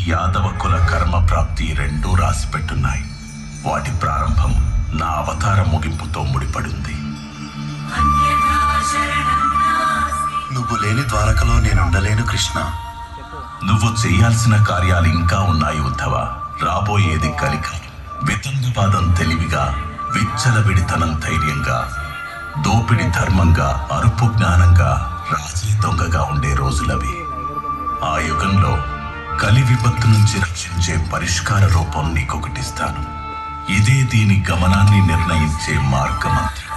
యాదవ కుల కర్మ ప్రాప్తి రెండూ రాసిపెట్టున్నాయి వాటి ప్రారంభం నా అవతార ముగింపుతో ముడిపడింది నువ్వు లేని ద్వారకలో నేనుండలేను కృష్ణ నువ్వు చేయాల్సిన కార్యాలు ఇంకా ఉన్నాయి ఉద్ధవ రాబోయేది కలికాలం వితండవాదం తెలివిగా విచ్చలవిడితనం ధైర్యంగా దోపిడి ధర్మంగా అరుపు జ్ఞానంగా రాజీ దొంగగా ఉండే రోజులవి ఆ యుగంలో కలి విపత్తు నుంచి రక్షించే పరిష్కార రూపం నీకొకటిస్తాను ఇదే దీని గమనాన్ని నిర్ణయించే మార్గమంత్రం